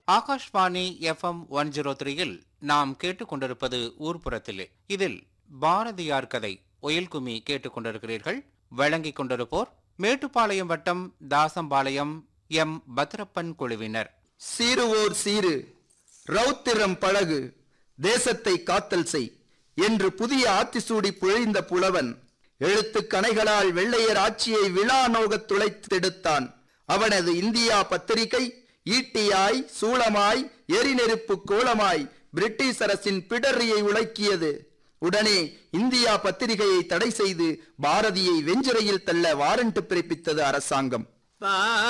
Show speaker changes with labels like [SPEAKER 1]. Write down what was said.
[SPEAKER 1] Akashvani FM one zero த்ரீயில் நாம் கேட்டுக்கொண்டிருப்பது ஊர்ப்புறத்திலே இதில் பாரதியார் கதை ஒயில்குமி கேட்டுக்கொண்டிருக்கிறீர்கள் வழங்கிக் கொண்டிருப்போர் மேட்டுப்பாளையம் வட்டம் தாசம்பாளையம் எம் பத்ரப்பன் குழுவினர்
[SPEAKER 2] சீருவோர் சீரு ரௌத்திரம் பழகு தேசத்தை காத்தல் செய் என்று புதிய ஆத்திசூடி பொழிந்த புலவன் எழுத்துக் கணைகளால் வெள்ளையர் ஆட்சியை விழா நோகத் துளைத்தெடுத்தான் அவனது இந்தியா பத்திரிகை ஈட்டியாய் சூளமாய் எரிநெருப்பு கோலமாய் பிரிட்டிஷ் அரசின் பிடரியை உலக்கியது உடனே இந்தியா பத்திரிகையை தடை செய்து பாரதியை வெஞ்சிரையில் தள்ள வாரண்ட் பிறப்பித்தது அரசாங்கம்